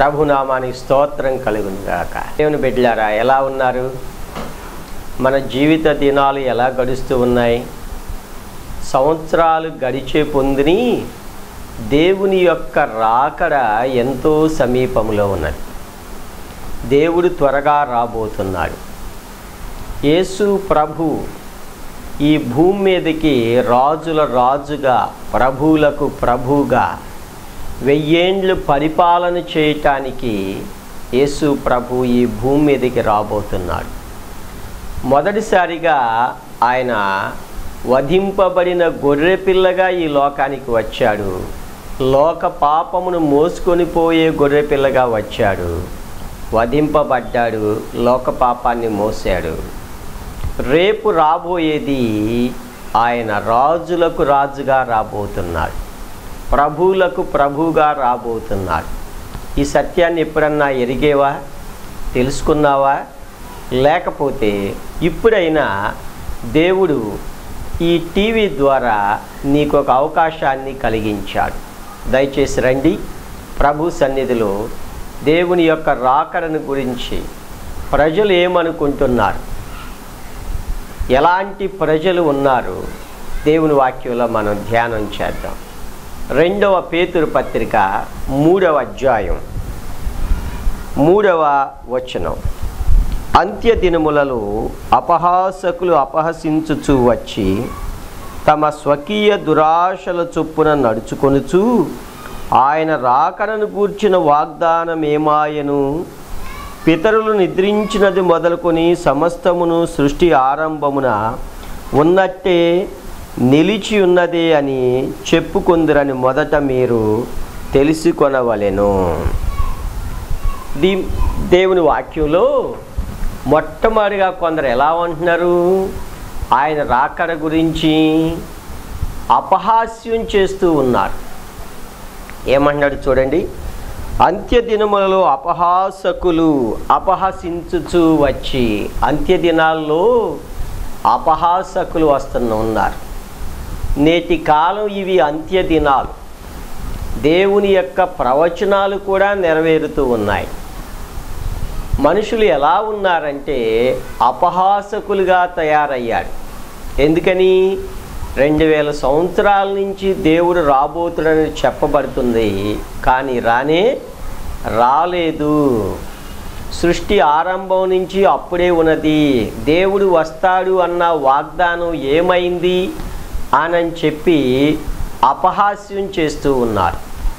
ప్రభునామానికి స్తోత్రం కలుగును గాక దేవుని బిడ్డలారా ఎలా ఉన్నారు మన జీవిత దినాలు ఎలా గడుస్తూ ఉన్నాయి సంవత్సరాలు గడిచే పొందిని దేవుని యొక్క రాకడ ఎంతో సమీపంలో ఉన్నది దేవుడు త్వరగా రాబోతున్నాడు యేసు ప్రభు ఈ భూమి మీదకి రాజుల రాజుగా ప్రభువులకు ప్రభువుగా వెయ్యేండ్లు పరిపాలన చేయటానికి యేసు ప్రభు ఈ భూమి మీదకి రాబోతున్నాడు మొదటిసారిగా ఆయన వధింపబడిన గొర్రెపిల్లగా ఈ లోకానికి వచ్చాడు లోక పాపమును మోసుకొని పోయే గొర్రెపిల్లగా వచ్చాడు వధింపబడ్డాడు లోక పాపాన్ని మోసాడు రేపు రాబోయేది ఆయన రాజులకు రాజుగా రాబోతున్నాడు ప్రభువులకు ప్రభువుగా రాబోతున్నాడు ఈ సత్యాన్ని ఎప్పుడన్నా ఎరిగేవా తెలుసుకున్నావా లేకపోతే ఇప్పుడైనా దేవుడు ఈ టీవీ ద్వారా నీకు ఒక అవకాశాన్ని కలిగించాడు దయచేసి రండి ప్రభు సన్నిధిలో దేవుని యొక్క రాకడను గురించి ప్రజలు ఏమనుకుంటున్నారు ఎలాంటి ప్రజలు ఉన్నారు దేవుని వాక్యంలో మనం ధ్యానం చేద్దాం రెండవ పేతురు పత్రిక మూడవ అధ్యాయం మూడవ వచనం అంత్య దినములలో అపహాసకులు అపహసించుచూ వచ్చి తమ స్వకీయ దురాశల చొప్పున నడుచుకొనుచు ఆయన రాకడను గూర్చిన వాగ్దానం ఏమాయను పితరులు నిద్రించినది మొదలుకొని సమస్తమును సృష్టి ఆరంభమున ఉన్నట్టే నిలిచి ఉన్నదే అని చెప్పుకుందరని మొదట మీరు తెలుసుకొనవలెను దీ దేవుని వాక్యంలో మొట్టమొదటిగా కొందరు ఎలా ఉంటున్నారు ఆయన రాకడ గురించి అపహాస్యం చేస్తూ ఉన్నారు ఏమంటున్నాడు చూడండి అంత్య దినములలో అపహాసకులు అపహసించుచు వచ్చి అంత్య దినాల్లో అపహాసకులు వస్తున్న ఉన్నారు నేటి కాలం ఇవి అంత్య దినాలు దేవుని యొక్క ప్రవచనాలు కూడా నెరవేరుతూ ఉన్నాయి మనుషులు ఎలా ఉన్నారంటే అపహాసకులుగా తయారయ్యాడు ఎందుకని రెండు వేల సంవత్సరాల నుంచి దేవుడు రాబోతుడని చెప్పబడుతుంది కానీ రానే రాలేదు సృష్టి ఆరంభం నుంచి అప్పుడే ఉన్నది దేవుడు వస్తాడు అన్న వాగ్దానం ఏమైంది అని చెప్పి అపహాస్యం చేస్తూ ఉన్నారు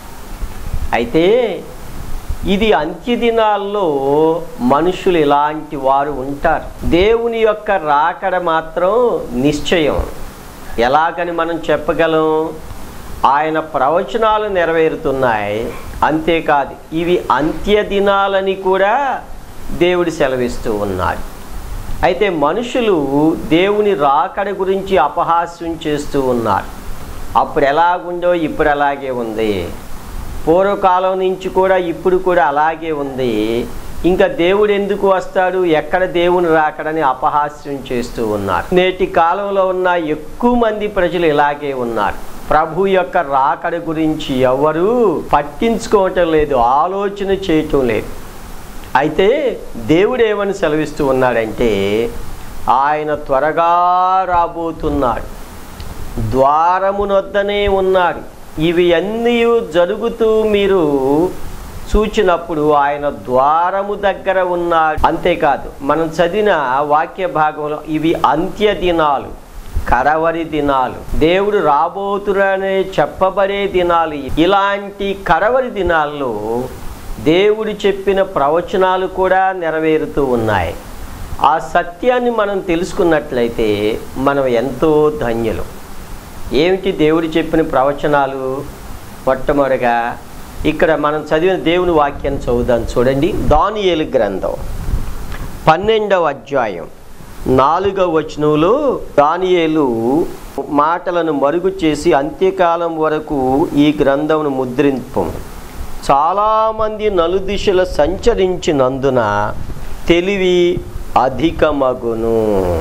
అయితే ఇది అంత్యదినాల్లో మనుషులు ఇలాంటి వారు ఉంటారు దేవుని యొక్క రాకడ మాత్రం నిశ్చయం ఎలాగని మనం చెప్పగలం ఆయన ప్రవచనాలు నెరవేరుతున్నాయి అంతేకాదు ఇవి అంత్యదినాలని కూడా దేవుడు సెలవిస్తూ ఉన్నాడు అయితే మనుషులు దేవుని రాకడ గురించి అపహాస్యం చేస్తూ ఉన్నారు అప్పుడు ఎలాగుందో ఇప్పుడు అలాగే ఉంది పూర్వకాలం నుంచి కూడా ఇప్పుడు కూడా అలాగే ఉంది ఇంకా దేవుడు ఎందుకు వస్తాడు ఎక్కడ దేవుని రాకడని అపహాస్యం చేస్తూ ఉన్నారు నేటి కాలంలో ఉన్న ఎక్కువ మంది ప్రజలు ఇలాగే ఉన్నారు ప్రభు యొక్క రాకడ గురించి ఎవరు పట్టించుకోవటం లేదు ఆలోచన చేయటం లేదు అయితే దేవుడు ఏమని సెలవిస్తూ ఉన్నాడంటే ఆయన త్వరగా రాబోతున్నాడు ద్వారమునొద్దనే ఉన్నాడు ఇవి అన్నీ జరుగుతూ మీరు చూచినప్పుడు ఆయన ద్వారము దగ్గర ఉన్నాడు అంతేకాదు మనం చదివిన వాక్య భాగంలో ఇవి అంత్య దినాలు కరవరి దినాలు దేవుడు రాబోతురనే చెప్పబడే దినాలు ఇలాంటి కరవరి దినాల్లో దేవుడు చెప్పిన ప్రవచనాలు కూడా నెరవేరుతూ ఉన్నాయి ఆ సత్యాన్ని మనం తెలుసుకున్నట్లయితే మనం ఎంతో ధన్యులు ఏమిటి దేవుడు చెప్పిన ప్రవచనాలు మొట్టమొదటిగా ఇక్కడ మనం చదివిన దేవుని వాక్యాన్ని చదువుదాం చూడండి దానియేలు గ్రంథం పన్నెండవ అధ్యాయం నాలుగవ వచనంలో దానియేలు మాటలను మరుగు చేసి అంత్యకాలం వరకు ఈ గ్రంథమును ముద్రింపు చాలామంది నలుదిశల సంచరించినందున తెలివి అధికమగును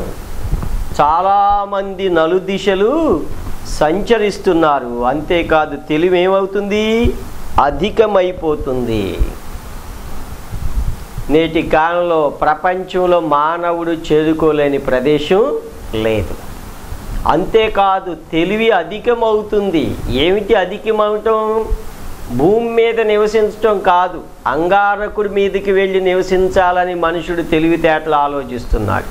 చాలామంది నలుదిశలు సంచరిస్తున్నారు అంతేకాదు తెలివి ఏమవుతుంది అధికమైపోతుంది నేటి కాలంలో ప్రపంచంలో మానవుడు చేరుకోలేని ప్రదేశం లేదు అంతేకాదు తెలివి అధికమవుతుంది ఏమిటి అధికమవటం భూమి మీద నివసించటం కాదు అంగారకుడి మీదకి వెళ్ళి నివసించాలని మనుషుడు తెలివితేటలు ఆలోచిస్తున్నాడు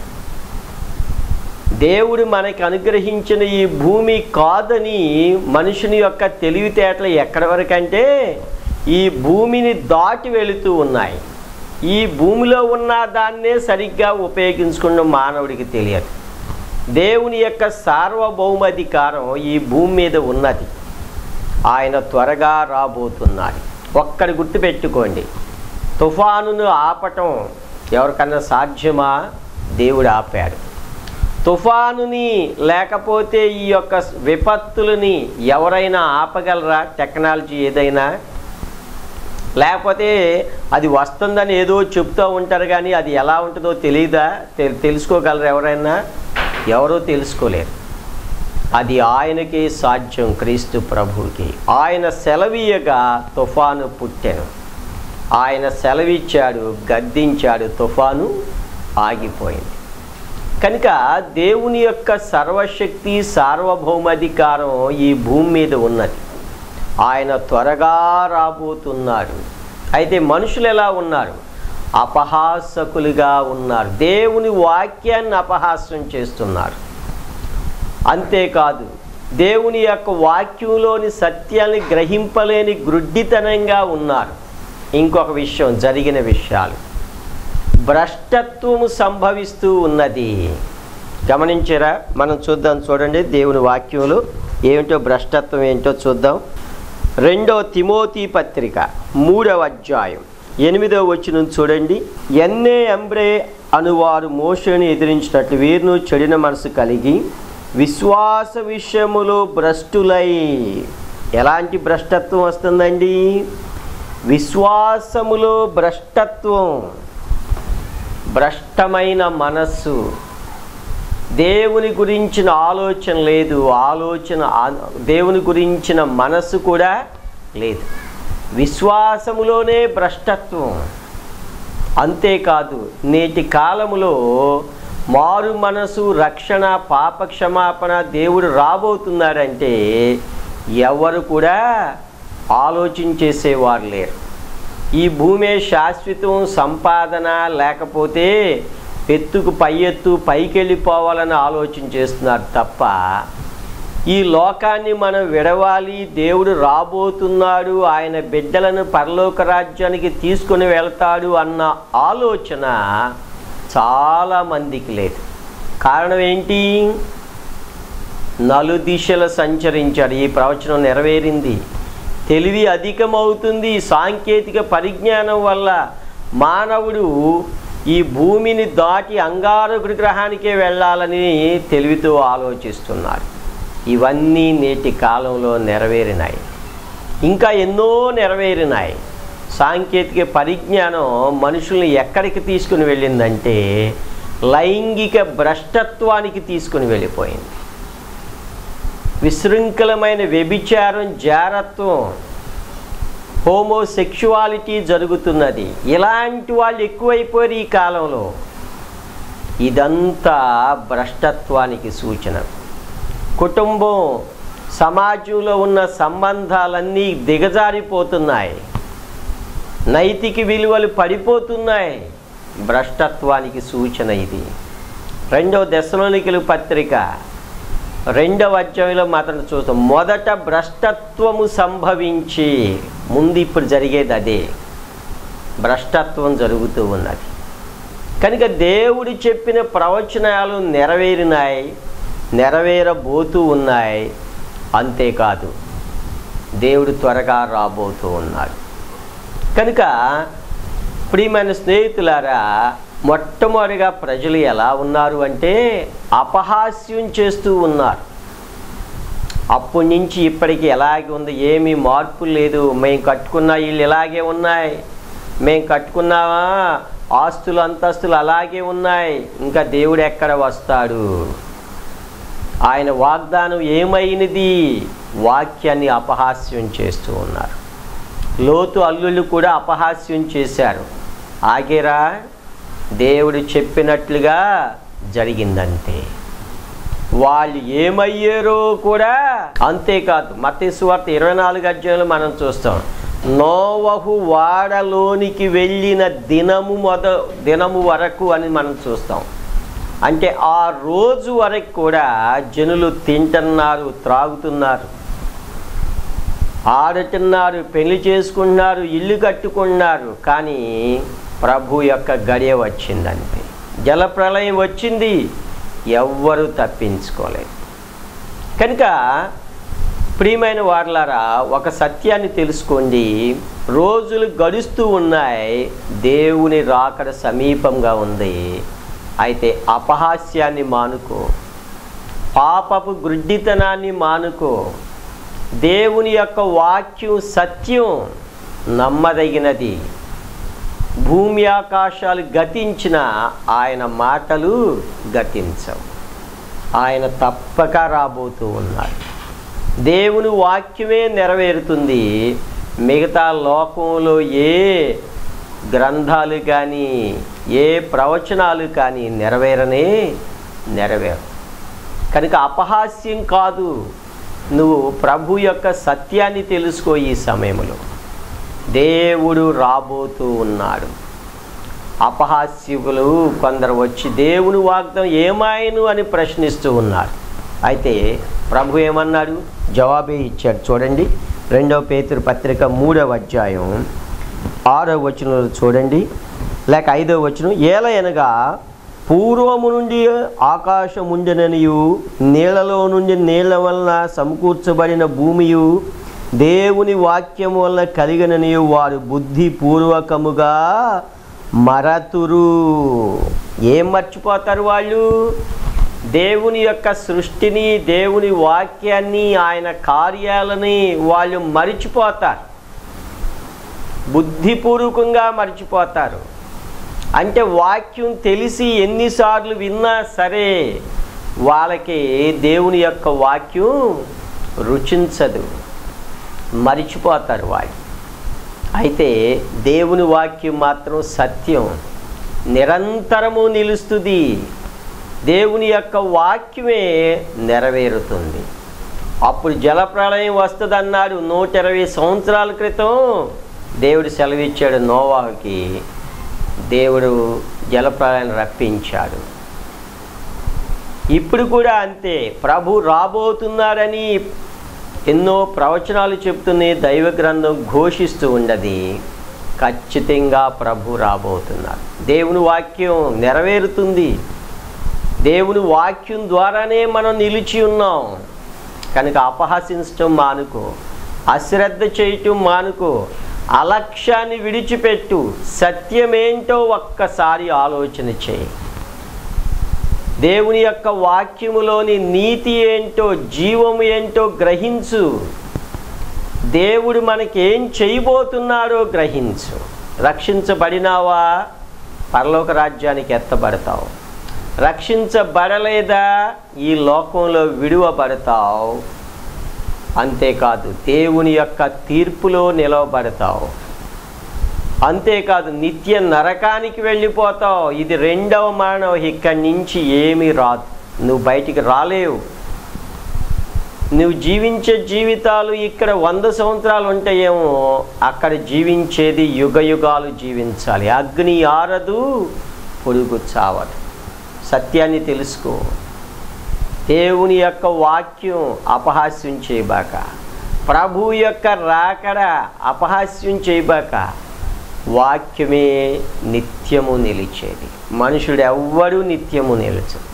దేవుడు మనకి అనుగ్రహించిన ఈ భూమి కాదని మనుషుని యొక్క తెలివితేటలు ఎక్కడి వరకంటే ఈ భూమిని దాటి వెళుతూ ఉన్నాయి ఈ భూమిలో ఉన్న దాన్నే సరిగ్గా ఉపయోగించుకున్న మానవుడికి తెలియదు దేవుని యొక్క సార్వభౌమాధికారం ఈ భూమి మీద ఉన్నది ఆయన త్వరగా రాబోతున్నాడు ఒక్కడి గుర్తుపెట్టుకోండి తుఫానును ఆపటం ఎవరికన్నా సాధ్యమా దేవుడు ఆపాడు తుఫానుని లేకపోతే ఈ యొక్క విపత్తులని ఎవరైనా ఆపగలరా టెక్నాలజీ ఏదైనా లేకపోతే అది వస్తుందని ఏదో చెప్తూ ఉంటారు కానీ అది ఎలా ఉంటుందో తెలియదా తె- తెలుసుకోగలరు ఎవరైనా ఎవరో తెలుసుకోలేరు అది ఆయనకే సాధ్యం క్రీస్తు ప్రభువుకి ఆయన సెలవీయగా తుఫాను పుట్టెను ఆయన సెలవిచ్చాడు గద్దించాడు తుఫాను ఆగిపోయింది కనుక దేవుని యొక్క సర్వశక్తి సార్వభౌమాధికారం ఈ భూమి మీద ఉన్నది ఆయన త్వరగా రాబోతున్నాడు అయితే మనుషులు ఎలా ఉన్నారు అపహాసకులుగా ఉన్నారు దేవుని వాక్యాన్ని అపహాస్యం చేస్తున్నారు అంతేకాదు దేవుని యొక్క వాక్యంలోని సత్యాన్ని గ్రహింపలేని గ్రుడ్డితనంగా ఉన్నారు ఇంకొక విషయం జరిగిన విషయాలు భ్రష్టత్వము సంభవిస్తూ ఉన్నది గమనించారా మనం చూద్దాం చూడండి దేవుని వాక్యంలో ఏమిటో భ్రష్టత్వం ఏంటో చూద్దాం రెండో తిమోతి పత్రిక మూడవ అధ్యాయం ఎనిమిదవ వచ్చిన చూడండి ఎన్నే ఎంబ్రే అనువారు మోషని ఎదిరించినట్లు వీరును చెడిన మనసు కలిగి విశ్వాస విషయములో భ్రష్టులై ఎలాంటి భ్రష్టత్వం వస్తుందండి విశ్వాసములో భ్రష్టత్వం భ్రష్టమైన మనస్సు దేవుని గురించిన ఆలోచన లేదు ఆలోచన ఆ- దేవుని గురించిన మనస్సు కూడా లేదు విశ్వాసములోనే భ్రష్టత్వం అంతేకాదు నేటి కాలములో మారు మనసు రక్షణ పాప క్షమాపణ దేవుడు రాబోతున్నాడంటే ఎవరు కూడా ఆలోచించేసేవారు లేరు ఈ భూమే శాశ్వతం సంపాదన లేకపోతే ఎత్తుకు పై ఎత్తు పైకి వెళ్ళిపోవాలని ఆలోచన చేస్తున్నారు తప్ప ఈ లోకాన్ని మనం విడవాలి దేవుడు రాబోతున్నాడు ఆయన బిడ్డలను పరలోక రాజ్యానికి తీసుకుని వెళ్తాడు అన్న ఆలోచన చాలా మందికి లేదు కారణం ఏంటి నలుదిశల సంచరించాడు ఈ ప్రవచనం నెరవేరింది తెలివి అధికమవుతుంది సాంకేతిక పరిజ్ఞానం వల్ల మానవుడు ఈ భూమిని దాటి అంగారకుడి గ్రహానికే వెళ్ళాలని తెలివితో ఆలోచిస్తున్నాడు ఇవన్నీ నేటి కాలంలో నెరవేరినాయి ఇంకా ఎన్నో నెరవేరినాయి సాంకేతిక పరిజ్ఞానం మనుషుల్ని ఎక్కడికి తీసుకుని వెళ్ళిందంటే లైంగిక భ్రష్టత్వానికి తీసుకుని వెళ్ళిపోయింది విశృంఖలమైన వ్యభిచారం జారత్వం హోమోసెక్షువాలిటీ జరుగుతున్నది ఇలాంటి వాళ్ళు ఎక్కువైపోయారు ఈ కాలంలో ఇదంతా భ్రష్టత్వానికి సూచన కుటుంబం సమాజంలో ఉన్న సంబంధాలన్నీ దిగజారిపోతున్నాయి నైతిక విలువలు పడిపోతున్నాయి భ్రష్టత్వానికి సూచన ఇది రెండవ దశలోనికలు పత్రిక రెండవ అధ్యాయంలో మాత్రం చూస్తాం మొదట భ్రష్టత్వము సంభవించి ముందు ఇప్పుడు జరిగేది అదే భ్రష్టత్వం జరుగుతూ ఉన్నది కనుక దేవుడు చెప్పిన ప్రవచనాలు నెరవేరినాయి నెరవేరబోతూ ఉన్నాయి అంతేకాదు దేవుడు త్వరగా రాబోతూ ఉన్నాడు కనుక ప్రియమైన స్నేహితులారా మొట్టమొదటిగా ప్రజలు ఎలా ఉన్నారు అంటే అపహాస్యం చేస్తూ ఉన్నారు అప్పటి నుంచి ఇప్పటికి ఎలాగే ఉంది ఏమీ మార్పు లేదు మేము కట్టుకున్న ఇల్లు ఇలాగే ఉన్నాయి మేము కట్టుకున్నావా ఆస్తులు అంతస్తులు అలాగే ఉన్నాయి ఇంకా దేవుడు ఎక్కడ వస్తాడు ఆయన వాగ్దానం ఏమైనది వాక్యాన్ని అపహాస్యం చేస్తూ ఉన్నారు లోతు అల్లుళ్ళు కూడా అపహాస్యం చేశారు ఆగిరా దేవుడు చెప్పినట్లుగా జరిగిందంతే వాళ్ళు ఏమయ్యారో కూడా అంతేకాదు మతేశ్వార్త ఇరవై నాలుగు అధ్యాయంలో మనం చూస్తాం నోవహు వాడలోనికి వెళ్ళిన దినము మొద దినము వరకు అని మనం చూస్తాం అంటే ఆ రోజు వరకు కూడా జనులు తింటున్నారు త్రాగుతున్నారు ఆడుతున్నారు పెళ్లి చేసుకుంటున్నారు ఇల్లు కట్టుకుంటున్నారు కానీ ప్రభు యొక్క గడియ వచ్చిందంతే జలప్రలయం వచ్చింది ఎవ్వరూ తప్పించుకోలేదు కనుక ప్రియమైన వార్లారా ఒక సత్యాన్ని తెలుసుకోండి రోజులు గడుస్తూ ఉన్నాయి దేవుని రాకడ సమీపంగా ఉంది అయితే అపహాస్యాన్ని మానుకో పాపపు గ్రుడ్డితనాన్ని మానుకో దేవుని యొక్క వాక్యం సత్యం నమ్మదగినది భూమి ఆకాశాలు గతించిన ఆయన మాటలు గతించవు ఆయన తప్పక రాబోతూ ఉన్నాడు దేవుని వాక్యమే నెరవేరుతుంది మిగతా లోకంలో ఏ గ్రంథాలు కానీ ఏ ప్రవచనాలు కానీ నెరవేరనే నెరవేరు కనుక అపహాస్యం కాదు నువ్వు ప్రభు యొక్క సత్యాన్ని తెలుసుకో ఈ సమయంలో దేవుడు రాబోతూ ఉన్నాడు అపహాస్యకులు కొందరు వచ్చి దేవుని వాగ్దం ఏమాయను అని ప్రశ్నిస్తూ ఉన్నారు అయితే ప్రభు ఏమన్నాడు జవాబే ఇచ్చాడు చూడండి రెండవ పేతురు పత్రిక మూడవ అధ్యాయం ఆరో వచనంలో చూడండి లేక ఐదవ వచనం ఏల అనగా పూర్వము నుండి ఆకాశం ఉండననియు నీళ్లలో నుండి నీళ్ల వలన సమకూర్చబడిన భూమియు దేవుని వాక్యం వలన కలిగిననియు వారు బుద్ధి పూర్వకముగా మరతురు ఏం మర్చిపోతారు వాళ్ళు దేవుని యొక్క సృష్టిని దేవుని వాక్యాన్ని ఆయన కార్యాలని వాళ్ళు మరిచిపోతారు బుద్ధిపూర్వకంగా మర్చిపోతారు అంటే వాక్యం తెలిసి ఎన్నిసార్లు విన్నా సరే వాళ్ళకి దేవుని యొక్క వాక్యం రుచించదు మరిచిపోతారు వాళ్ళు అయితే దేవుని వాక్యం మాత్రం సత్యం నిరంతరము నిలుస్తుంది దేవుని యొక్క వాక్యమే నెరవేరుతుంది అప్పుడు జలప్రళయం వస్తుంది అన్నాడు నూట ఇరవై సంవత్సరాల క్రితం దేవుడు సెలవిచ్చాడు నోవాకి దేవుడు జలప్రళయం రప్పించాడు ఇప్పుడు కూడా అంతే ప్రభు రాబోతున్నాడని ఎన్నో ప్రవచనాలు చెప్తూనే దైవ గ్రంథం ఘోషిస్తూ ఉండది ఖచ్చితంగా ప్రభు రాబోతున్నారు దేవుని వాక్యం నెరవేరుతుంది దేవుని వాక్యం ద్వారానే మనం నిలిచి ఉన్నాం కనుక అపహసించటం మానుకో అశ్రద్ధ చేయటం మానుకో అలక్ష్యాన్ని విడిచిపెట్టు సత్యమేంటో ఒక్కసారి ఆలోచన చేయి దేవుని యొక్క వాక్యములోని నీతి ఏంటో జీవము ఏంటో గ్రహించు దేవుడు మనకి ఏం చేయబోతున్నాడో గ్రహించు రక్షించబడినావా పరలోక రాజ్యానికి ఎత్తబడతావు రక్షించబడలేదా ఈ లోకంలో విడువబడతావు అంతేకాదు దేవుని యొక్క తీర్పులో నిలవబడతావు అంతేకాదు నిత్య నరకానికి వెళ్ళిపోతావు ఇది రెండవ మరణం ఇక్కడి నుంచి ఏమీ రాదు నువ్వు బయటికి రాలేవు నువ్వు జీవించే జీవితాలు ఇక్కడ వంద సంవత్సరాలు ఉంటాయేమో అక్కడ జీవించేది యుగ యుగాలు జీవించాలి అగ్ని ఆరదు పొడుగు చావదు సత్యాన్ని తెలుసుకో దేవుని యొక్క వాక్యం అపహాస్యం చేయబాక ప్రభు యొక్క రాకడ అపహాస్యం చేయబాక వాక్యమే నిత్యము నిలిచేది మనుషుడు ఎవ్వడూ నిత్యము నిలచదు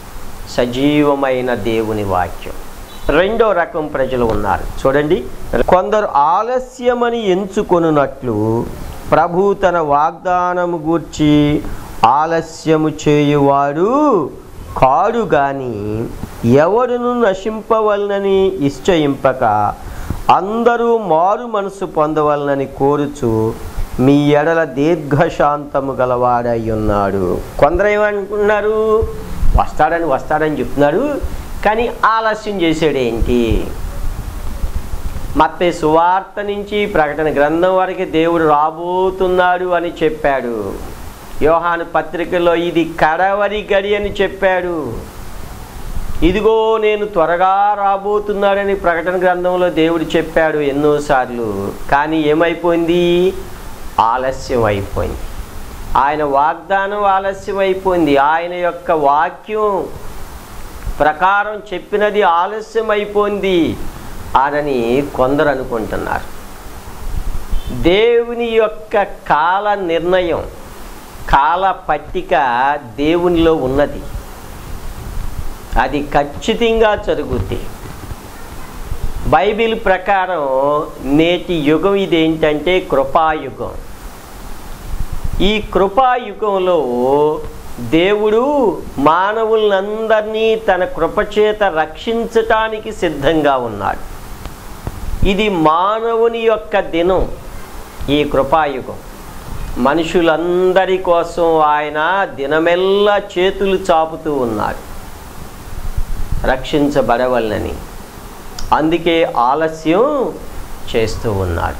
సజీవమైన దేవుని వాక్యం రెండో రకం ప్రజలు ఉన్నారు చూడండి కొందరు ఆలస్యమని ఎంచుకొనున్నట్లు ప్రభు తన వాగ్దానము గూర్చి ఆలస్యము చేయువాడు కాడు గాని ఎవడును నశింపవలనని ఇష్టయింపక అందరూ మారు మనసు పొందవలనని కోరుచు మీ ఎడల దీర్ఘశాంతము గలవాడై ఉన్నాడు కొందరు ఏమనుకున్నారు వస్తాడని వస్తాడని చెప్తున్నారు కానీ ఆలస్యం చేసాడు ఏంటి మత్తే సువార్త నుంచి ప్రకటన గ్రంథం వరకు దేవుడు రాబోతున్నాడు అని చెప్పాడు యోహాను పత్రికలో ఇది కడవరి గడి అని చెప్పాడు ఇదిగో నేను త్వరగా రాబోతున్నాడని ప్రకటన గ్రంథంలో దేవుడు చెప్పాడు ఎన్నోసార్లు కానీ ఏమైపోయింది ఆలస్యం అయిపోయింది ఆయన వాగ్దానం ఆలస్యం అయిపోయింది ఆయన యొక్క వాక్యం ప్రకారం చెప్పినది ఆలస్యం అయిపోయింది అని కొందరు అనుకుంటున్నారు దేవుని యొక్క కాల నిర్ణయం కాల పట్టిక దేవునిలో ఉన్నది అది ఖచ్చితంగా జరుగుద్ది బైబిల్ ప్రకారం నేటి యుగం ఇదేంటంటే కృపాయుగం ఈ కృపాయుగంలో దేవుడు మానవులందరినీ తన కృపచేత రక్షించటానికి సిద్ధంగా ఉన్నాడు ఇది మానవుని యొక్క దినం ఈ కృపాయుగం మనుషులందరి కోసం ఆయన దినమెల్లా చేతులు చాపుతూ ఉన్నాడు రక్షించబడవలనని అందుకే ఆలస్యం చేస్తూ ఉన్నాడు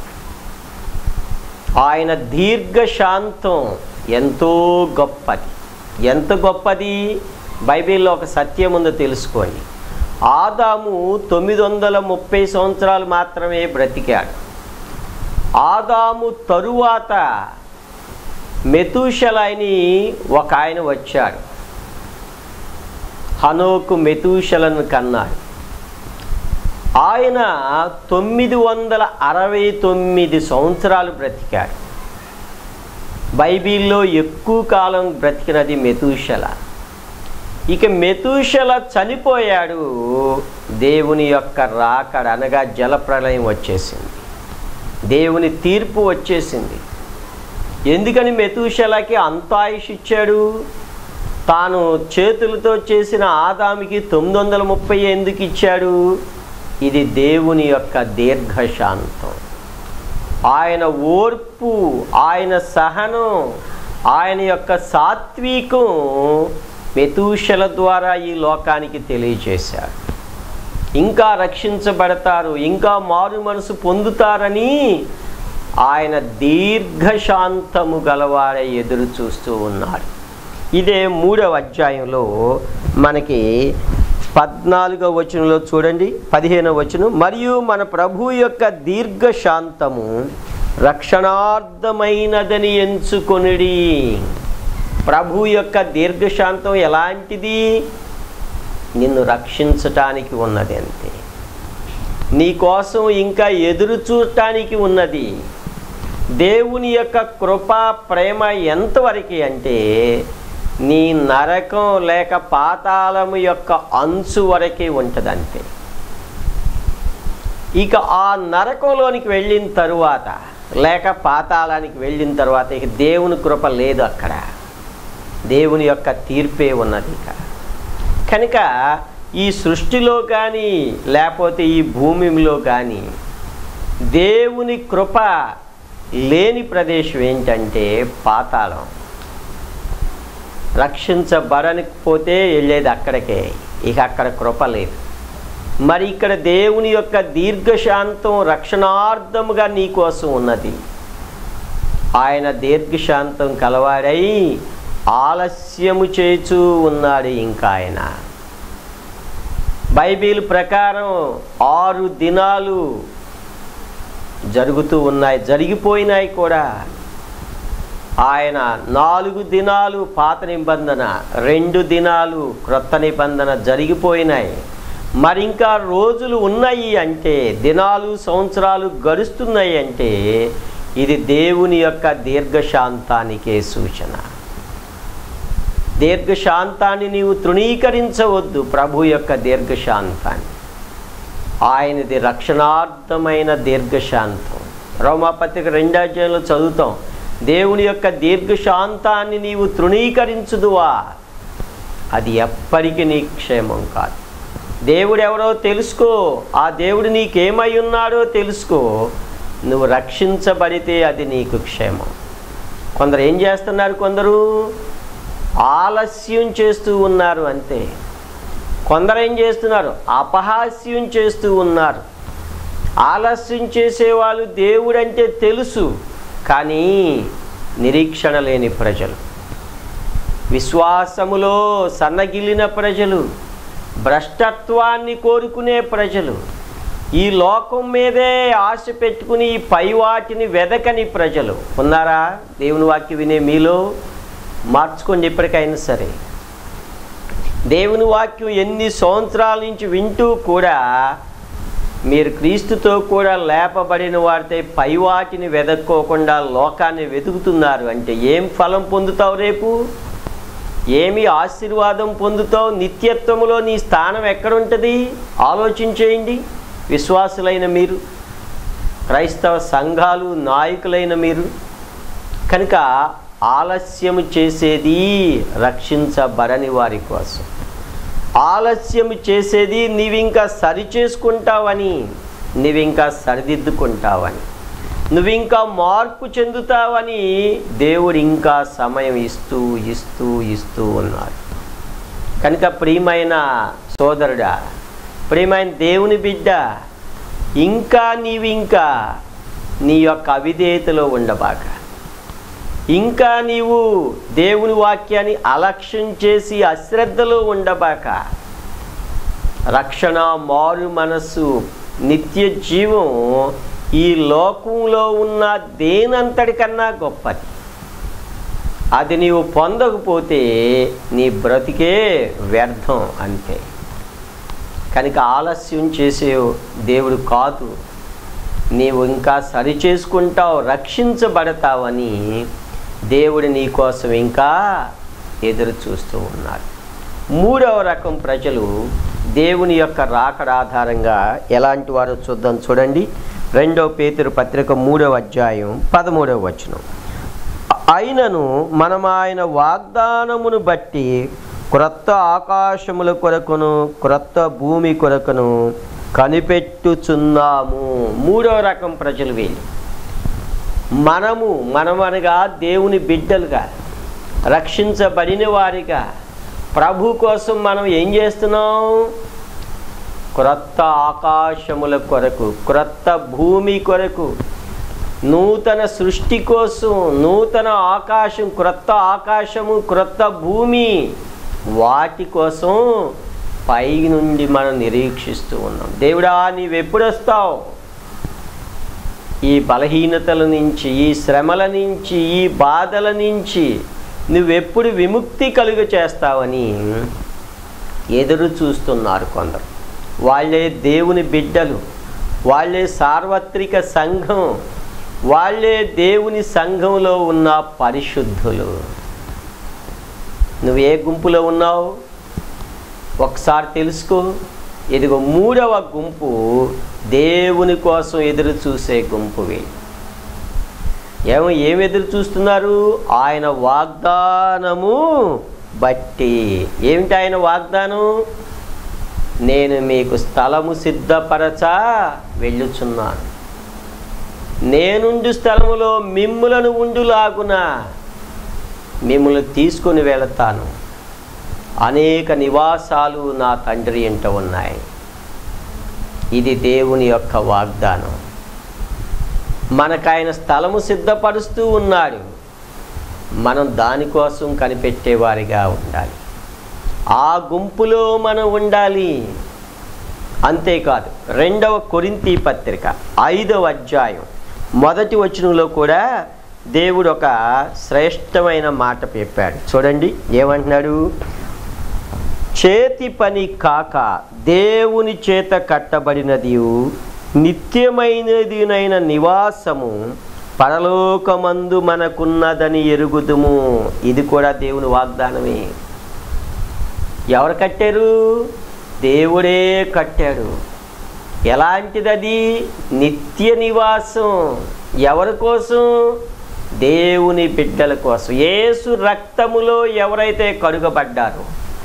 ఆయన దీర్ఘశాంతం ఎంతో గొప్పది ఎంత గొప్పది బైబిల్లో ఒక సత్యం ఉందో తెలుసుకోండి ఆదాము తొమ్మిది వందల ముప్పై సంవత్సరాలు మాత్రమే బ్రతికాడు ఆదాము తరువాత మెతూషలాని ఒక ఆయన వచ్చాడు హనోకు మెతూషలను కన్నాడు ఆయన తొమ్మిది వందల అరవై తొమ్మిది సంవత్సరాలు బ్రతికాడు బైబిల్లో ఎక్కువ కాలం బ్రతికినది మెతూషల ఇక మెతూషల చనిపోయాడు దేవుని యొక్క రాకడ అనగా జలప్రలయం వచ్చేసింది దేవుని తీర్పు వచ్చేసింది ఎందుకని మెతూషలకి అంత ఆయుష్ ఇచ్చాడు తాను చేతులతో చేసిన ఆదామికి తొమ్మిది వందల ముప్పై ఎందుకు ఇచ్చాడు ఇది దేవుని యొక్క దీర్ఘశాంతం ఆయన ఓర్పు ఆయన సహనం ఆయన యొక్క సాత్వికం మెతూషల ద్వారా ఈ లోకానికి తెలియచేశాడు ఇంకా రక్షించబడతారు ఇంకా మారు మనసు పొందుతారని ఆయన దీర్ఘశాంతము గలవాడే ఎదురు చూస్తూ ఉన్నాడు ఇదే మూడవ అధ్యాయంలో మనకి పద్నాలుగవ వచనంలో చూడండి పదిహేనవ వచనం మరియు మన ప్రభు యొక్క దీర్ఘశాంతము రక్షణార్థమైనదని ఎంచుకొనిడి ప్రభు యొక్క దీర్ఘశాంతం ఎలాంటిది నిన్ను రక్షించటానికి ఉన్నది అంతే నీ కోసం ఇంకా ఎదురు చూడటానికి ఉన్నది దేవుని యొక్క కృప ప్రేమ ఎంతవరకు అంటే నీ నరకం లేక పాతాళము యొక్క అంచు వరకే ఉంటుందంతే ఇక ఆ నరకంలోనికి వెళ్ళిన తరువాత లేక పాతాళానికి వెళ్ళిన తర్వాత ఇక దేవుని కృప లేదు అక్కడ దేవుని యొక్క తీర్పే ఉన్నది ఇక కనుక ఈ సృష్టిలో కానీ లేకపోతే ఈ భూమిలో కానీ దేవుని కృప లేని ప్రదేశం ఏంటంటే పాతాళం రక్షించబడకపోతే వెళ్ళేది అక్కడికే ఇక అక్కడ కృప లేదు మరి ఇక్కడ దేవుని యొక్క దీర్ఘశాంతం రక్షణార్థముగా నీ కోసం ఉన్నది ఆయన దీర్ఘశాంతం కలవాడై ఆలస్యము చేచూ ఉన్నాడు ఇంకా ఆయన బైబిల్ ప్రకారం ఆరు దినాలు జరుగుతూ ఉన్నాయి జరిగిపోయినాయి కూడా ఆయన నాలుగు దినాలు పాత నిబంధన రెండు దినాలు క్రొత్త నిబంధన జరిగిపోయినాయి మరి ఇంకా రోజులు ఉన్నాయి అంటే దినాలు సంవత్సరాలు గడుస్తున్నాయి అంటే ఇది దేవుని యొక్క దీర్ఘశాంతానికే సూచన దీర్ఘశాంతాన్ని నీవు తృణీకరించవద్దు ప్రభు యొక్క దీర్ఘశాంతాన్ని ఆయనది రక్షణార్థమైన దీర్ఘశాంతం రోమాపత్రిక రెండాధ్యాయంలో చదువుతాం దేవుని యొక్క దీర్ఘశాంతాన్ని నీవు తృణీకరించుదువా అది ఎప్పటికీ నీ క్షేమం కాదు దేవుడు ఎవరో తెలుసుకో ఆ దేవుడు నీకేమై ఉన్నాడో తెలుసుకో నువ్వు రక్షించబడితే అది నీకు క్షేమం కొందరు ఏం చేస్తున్నారు కొందరు ఆలస్యం చేస్తూ ఉన్నారు అంతే కొందరు ఏం చేస్తున్నారు అపహాస్యం చేస్తూ ఉన్నారు ఆలస్యం చేసేవాళ్ళు దేవుడంటే తెలుసు కానీ నిరీక్షణ లేని ప్రజలు విశ్వాసములో సన్నగిల్లిన ప్రజలు భ్రష్టత్వాన్ని కోరుకునే ప్రజలు ఈ లోకం మీదే ఆశ పెట్టుకుని ఈ పై వాటిని వెదకని ప్రజలు ఉన్నారా దేవుని వాక్యం వినే మీలో మార్చుకోండి ఎప్పటికైనా సరే దేవుని వాక్యం ఎన్ని సంవత్సరాల నుంచి వింటూ కూడా మీరు క్రీస్తుతో కూడా లేపబడిన వారితే పై వాటిని వెదక్కోకుండా లోకాన్ని వెతుకుతున్నారు అంటే ఏం ఫలం పొందుతావు రేపు ఏమి ఆశీర్వాదం పొందుతావు నిత్యత్వములో నీ స్థానం ఎక్కడుంటుంది ఆలోచించేయండి విశ్వాసులైన మీరు క్రైస్తవ సంఘాలు నాయకులైన మీరు కనుక ఆలస్యము చేసేది రక్షించబడని వారి కోసం ఆలస్యం చేసేది నీవింకా సరి చేసుకుంటావని నీవింకా సరిదిద్దుకుంటావని నువ్వింకా మార్పు చెందుతావని దేవుడు ఇంకా సమయం ఇస్తూ ఇస్తూ ఇస్తూ ఉన్నారు కనుక ప్రియమైన సోదరుడా ప్రియమైన దేవుని బిడ్డ ఇంకా నీవింకా నీ యొక్క అవిధేయతలో ఉండబాక ఇంకా నీవు దేవుని వాక్యాన్ని అలక్ష్యం చేసి అశ్రద్ధలో ఉండబాక రక్షణ మారు మనస్సు నిత్య జీవం ఈ లోకంలో ఉన్న దేనంతటికన్నా గొప్పది అది నీవు పొందకపోతే నీ బ్రతికే వ్యర్థం అంతే కనుక ఆలస్యం చేసే దేవుడు కాదు నీవు ఇంకా సరి చేసుకుంటావు రక్షించబడతావని దేవుడు నీ కోసం ఇంకా ఎదురు చూస్తూ ఉన్నాడు మూడవ రకం ప్రజలు దేవుని యొక్క రాకడ ఆధారంగా ఎలాంటి వారో చూద్దాం చూడండి రెండవ పేతురు పత్రిక మూడవ అధ్యాయం పదమూడవ వచనం అయినను మనం ఆయన వాగ్దానమును బట్టి క్రొత్త ఆకాశముల కొరకును క్రొత్త భూమి కొరకును కనిపెట్టుచున్నాము మూడవ రకం ప్రజలు వీళ్ళు మనము మనమనగా దేవుని బిడ్డలుగా రక్షించబడిన వారిగా ప్రభు కోసం మనం ఏం చేస్తున్నాం క్రొత్త ఆకాశముల కొరకు క్రొత్త భూమి కొరకు నూతన సృష్టి కోసం నూతన ఆకాశం క్రొత్త ఆకాశము క్రొత్త భూమి వాటి కోసం పై నుండి మనం నిరీక్షిస్తూ ఉన్నాం దేవుడా నీవెప్పుడు వస్తావు ఈ బలహీనతల నుంచి ఈ శ్రమల నుంచి ఈ బాధల నుంచి నువ్వెప్పుడు విముక్తి కలుగ చేస్తావని ఎదురు చూస్తున్నారు కొందరు వాళ్ళే దేవుని బిడ్డలు వాళ్ళే సార్వత్రిక సంఘం వాళ్ళే దేవుని సంఘంలో ఉన్న పరిశుద్ధులు నువ్వు ఏ గుంపులో ఉన్నావు ఒకసారి తెలుసుకో ఇదిగో మూడవ గుంపు దేవుని కోసం ఎదురు చూసే గుంపు వీళ్ళు ఏమో ఏం ఎదురు చూస్తున్నారు ఆయన వాగ్దానము బట్టి ఏమిటి ఆయన వాగ్దానం నేను మీకు స్థలము సిద్ధపరచా వెళ్ళుచున్నాను నేనుండు స్థలములో మిమ్ములను ఉండులాగున మిమ్మల్ని తీసుకొని వెళతాను అనేక నివాసాలు నా తండ్రి ఎంట ఉన్నాయి ఇది దేవుని యొక్క వాగ్దానం మనకాయన స్థలము సిద్ధపరుస్తూ ఉన్నాడు మనం దానికోసం కనిపెట్టేవారిగా ఉండాలి ఆ గుంపులో మనం ఉండాలి అంతేకాదు రెండవ కొరింతి పత్రిక ఐదవ అధ్యాయం మొదటి వచనంలో కూడా దేవుడు ఒక శ్రేష్టమైన మాట చెప్పాడు చూడండి ఏమంటున్నాడు చేతి పని కాక దేవుని చేత కట్టబడినది నిత్యమైనదినైన నివాసము పరలోకమందు మనకున్నదని ఎరుగుదుము ఇది కూడా దేవుని వాగ్దానమే ఎవరు కట్టారు దేవుడే కట్టాడు ఎలాంటిది అది నిత్య నివాసం ఎవరి కోసం దేవుని బిడ్డల కోసం యేసు రక్తములో ఎవరైతే కడుగబడ్డారో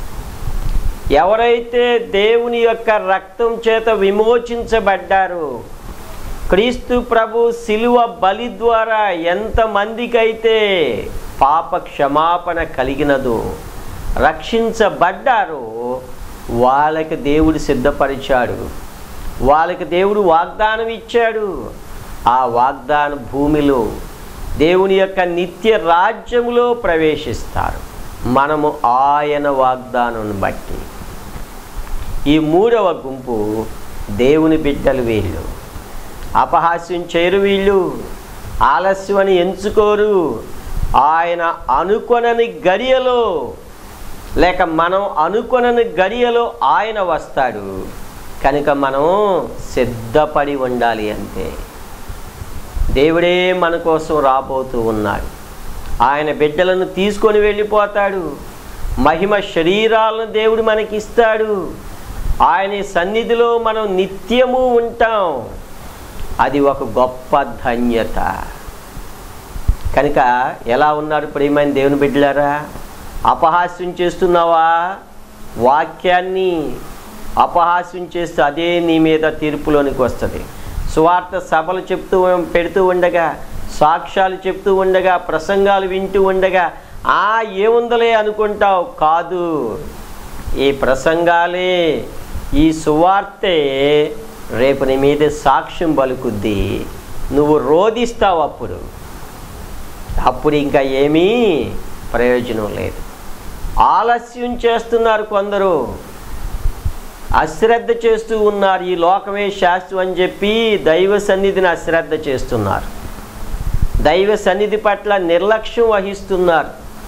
ఎవరైతే దేవుని యొక్క రక్తం చేత విమోచించబడ్డారో క్రీస్తు ప్రభు శిలువ బలి ద్వారా ఎంతమందికైతే పాప క్షమాపణ కలిగినదో రక్షించబడ్డారో వాళ్ళకి దేవుడు సిద్ధపరిచాడు వాళ్ళకి దేవుడు వాగ్దానం ఇచ్చాడు ఆ వాగ్దాన భూమిలో దేవుని యొక్క నిత్య రాజ్యములో ప్రవేశిస్తారు మనము ఆయన వాగ్దానం బట్టి ఈ మూడవ గుంపు దేవుని బిడ్డలు వీళ్ళు అపహాస్యం చేయరు వీళ్ళు ఆలస్యం అని ఎంచుకోరు ఆయన అనుకొనని గడియలో లేక మనం అనుకొనని గడియలో ఆయన వస్తాడు కనుక మనం సిద్ధపడి ఉండాలి అంతే దేవుడే మన కోసం రాబోతూ ఉన్నాడు ఆయన బిడ్డలను తీసుకొని వెళ్ళిపోతాడు మహిమ శరీరాలను దేవుడు మనకిస్తాడు ఆయన సన్నిధిలో మనం నిత్యము ఉంటాం అది ఒక గొప్ప ధన్యత కనుక ఎలా ఉన్నారు ప్రియమైన దేవుని బిడ్డలారా అపహాస్యం చేస్తున్నావా వాక్యాన్ని అపహాస్యం చేస్తే అదే నీ మీద తీర్పులోనికి వస్తుంది సువార్త సభలు చెప్తూ పెడుతూ ఉండగా సాక్ష్యాలు చెప్తూ ఉండగా ప్రసంగాలు వింటూ ఉండగా ఆ ఏముందలే అనుకుంటావు కాదు ఈ ప్రసంగాలే ఈ సువార్తే రేపు నీ మీద సాక్ష్యం పలుకుద్ది నువ్వు రోధిస్తావు అప్పుడు అప్పుడు ఇంకా ఏమీ ప్రయోజనం లేదు ఆలస్యం చేస్తున్నారు కొందరు అశ్రద్ధ చేస్తూ ఉన్నారు ఈ లోకమే శాస్త్రం అని చెప్పి దైవ సన్నిధిని అశ్రద్ధ చేస్తున్నారు దైవ సన్నిధి పట్ల నిర్లక్ష్యం వహిస్తున్నారు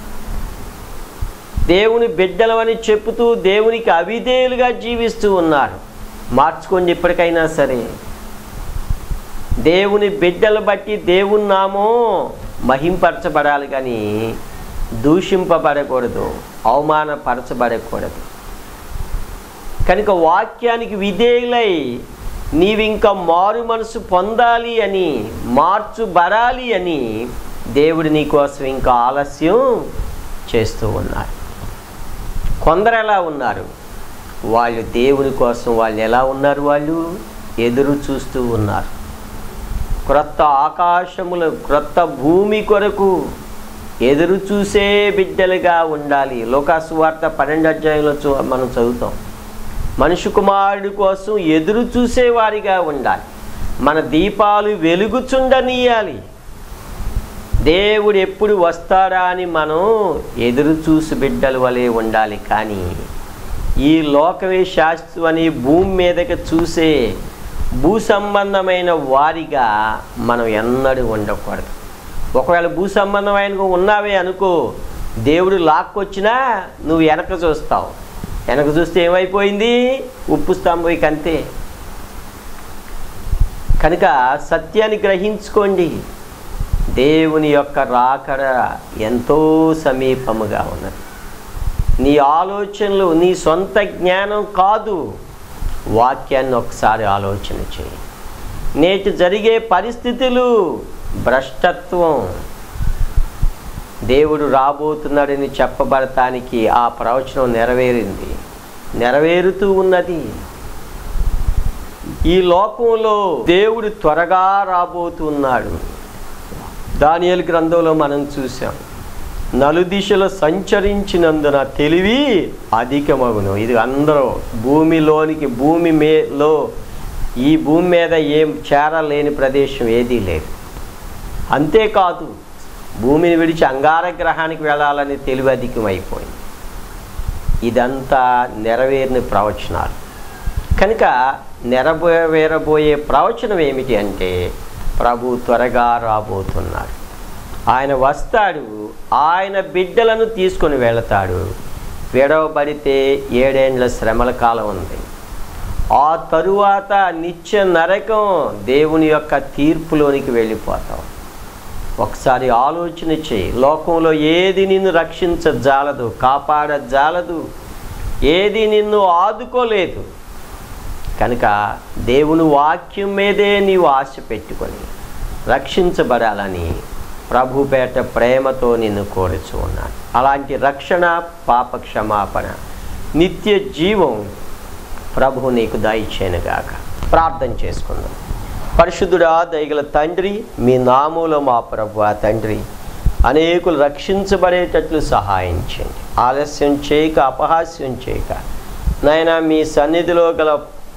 దేవుని బిడ్డలమని చెప్పుతూ దేవునికి అవిధేయులుగా జీవిస్తూ ఉన్నారు మార్చుకోండి ఇప్పటికైనా సరే దేవుని బిడ్డలు బట్టి దేవుని నామం మహింపరచబడాలి కానీ దూషింపబడకూడదు అవమానపరచబడకూడదు కనుక వాక్యానికి విధేయులై నీవింకా మారు మనసు పొందాలి అని మార్చుబడాలి అని దేవుడు నీ కోసం ఇంకా ఆలస్యం చేస్తూ ఉన్నారు కొందరు ఎలా ఉన్నారు వాళ్ళు దేవుని కోసం వాళ్ళు ఎలా ఉన్నారు వాళ్ళు ఎదురు చూస్తూ ఉన్నారు క్రొత్త ఆకాశముల క్రొత్త భూమి కొరకు ఎదురు చూసే బిడ్డలుగా ఉండాలి లోకాసు వార్త పన్నెండు అధ్యాయంలో చూ మనం చదువుతాం మనుషు కుమారుడి కోసం ఎదురు చూసేవారిగా ఉండాలి మన దీపాలు వెలుగుచుండనీయాలి దేవుడు ఎప్పుడు వస్తాడా అని మనం ఎదురు చూసి బిడ్డల వలె ఉండాలి కానీ ఈ లోకమే శాస్త్రం అని భూమి మీదకి చూసే భూ సంబంధమైన వారిగా మనం ఎన్నడూ ఉండకూడదు ఒకవేళ భూ సంబంధమైన ఉన్నావే అనుకో దేవుడు లాక్కొచ్చినా నువ్వు వెనక చూస్తావు వెనక చూస్తే ఏమైపోయింది ఉప్పు స్తంభం అంతే కనుక సత్యాన్ని గ్రహించుకోండి దేవుని యొక్క రాకడ ఎంతో సమీపముగా ఉన్నది నీ ఆలోచనలు నీ సొంత జ్ఞానం కాదు వాక్యాన్ని ఒకసారి ఆలోచన చేయి నేటి జరిగే పరిస్థితులు భ్రష్టత్వం దేవుడు రాబోతున్నాడని చెప్పబడటానికి ఆ ప్రవచనం నెరవేరింది నెరవేరుతూ ఉన్నది ఈ లోకంలో దేవుడు త్వరగా రాబోతున్నాడు దానియల్ గ్రంథంలో మనం చూసాం నలుదిశలో సంచరించినందున తెలివి అధికమగును ఇది అందరూ భూమిలోనికి భూమి మేలో ఈ భూమి మీద ఏం చేరలేని ప్రదేశం ఏదీ లేదు అంతేకాదు భూమిని విడిచి అంగార గ్రహానికి వెళ్ళాలని తెలివి అధికమైపోయింది ఇదంతా నెరవేరిన ప్రవచనాలు కనుక నెరవేరబోయే ప్రవచనం ఏమిటి అంటే ప్రభు త్వరగా రాబోతున్నాడు ఆయన వస్తాడు ఆయన బిడ్డలను తీసుకొని వెళతాడు విడవబడితే ఏడేండ్ల శ్రమల కాలం ఉంది ఆ తరువాత నిత్య నరకం దేవుని యొక్క తీర్పులోనికి వెళ్ళిపోతాం ఒకసారి ఆలోచన చేయి లోకంలో ఏది నిన్ను రక్షించజాలదు కాపాడజాలదు ఏది నిన్ను ఆదుకోలేదు కనుక దేవుని వాక్యం మీదే నీవు ఆశ పెట్టుకొని రక్షించబడాలని ప్రభుపేట ప్రేమతో నిన్ను కోరుచు ఉన్నాను అలాంటి రక్షణ పాప క్షమాపణ నిత్య జీవం ప్రభు నీకు దయచేనుగాక ప్రార్థన చేసుకుందాం పరిశుద్ధుడా దయగల తండ్రి మీ నామూలో మా ప్రభు ఆ తండ్రి అనేకులు రక్షించబడేటట్లు సహాయం చేయండి ఆలస్యం చేయక అపహాస్యం చేయక నాయన మీ సన్నిధిలో గల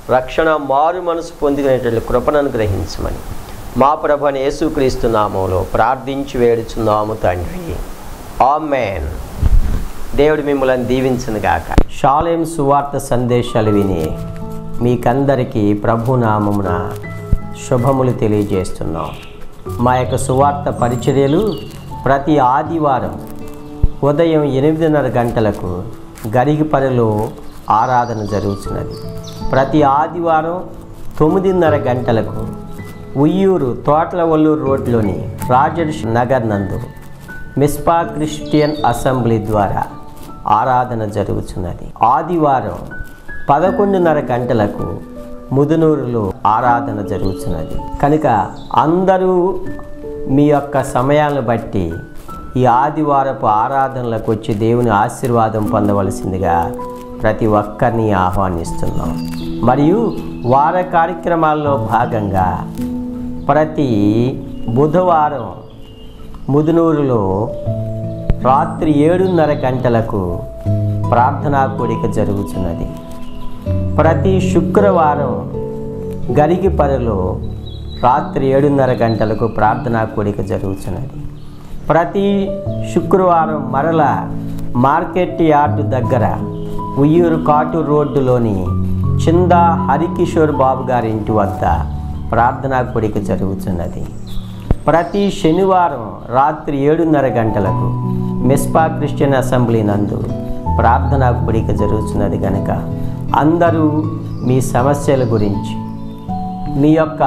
రక్షణ మారు మనసు పొందుకునేటట్లు కృపను అనుగ్రహించమని మా ప్రభుని యేసుక్రీస్తు నామంలో ప్రార్థించి వేడుచున్నాము తండ్రి ఆమెన్ దేవుడు మిమ్మల్ని దీవించను గాక షాలేం సువార్త సందేశాలు విని మీకందరికీ ప్రభునామమున శుభములు తెలియజేస్తున్నాం మా యొక్క సువార్త పరిచర్యలు ప్రతి ఆదివారం ఉదయం ఎనిమిదిన్నర గంటలకు గరిగిపరిలో ఆరాధన జరుగుతున్నది ప్రతి ఆదివారం తొమ్మిదిన్నర గంటలకు ఉయ్యూరు తోటల వల్లూరు రోడ్లోని రాజర్ష్ నగర్ నందు మిస్పా క్రిస్టియన్ అసెంబ్లీ ద్వారా ఆరాధన జరుగుతున్నది ఆదివారం పదకొండున్నర గంటలకు ముదునూరులో ఆరాధన జరుగుతున్నది కనుక అందరూ మీ యొక్క సమయాలను బట్టి ఈ ఆదివారపు ఆరాధనలకు వచ్చి దేవుని ఆశీర్వాదం పొందవలసిందిగా ప్రతి ఒక్కరిని ఆహ్వానిస్తున్నాం మరియు వార కార్యక్రమాల్లో భాగంగా ప్రతి బుధవారం ముదునూరులో రాత్రి ఏడున్నర గంటలకు ప్రార్థనా కూడిక జరుగుతున్నది ప్రతి శుక్రవారం గరిగిపరలో రాత్రి ఏడున్నర గంటలకు ప్రార్థనా కూడిక జరుగుతున్నది ప్రతి శుక్రవారం మరల మార్కెట్ యార్డు దగ్గర ఉయ్యూరు కాటు రోడ్డులోని చిందా హరికిషోర్ బాబు గారి ఇంటి వద్ద ప్రార్థనా కూడిక జరుగుతున్నది ప్రతి శనివారం రాత్రి ఏడున్నర గంటలకు మిస్పా క్రిస్టియన్ అసెంబ్లీ నందు ప్రార్థనా కూడిక జరుగుతున్నది కనుక అందరూ మీ సమస్యల గురించి మీ యొక్క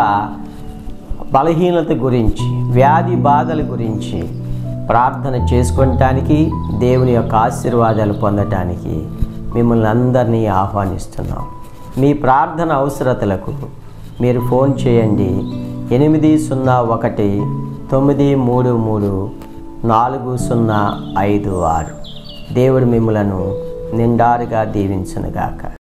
బలహీనత గురించి వ్యాధి బాధల గురించి ప్రార్థన చేసుకొనటానికి దేవుని యొక్క ఆశీర్వాదాలు పొందటానికి మిమ్మల్ని అందరినీ ఆహ్వానిస్తున్నాం మీ ప్రార్థన అవసరతలకు మీరు ఫోన్ చేయండి ఎనిమిది సున్నా ఒకటి తొమ్మిది మూడు మూడు నాలుగు సున్నా ఐదు ఆరు దేవుడు మిమ్మలను నిండారుగా దీవించునుగాక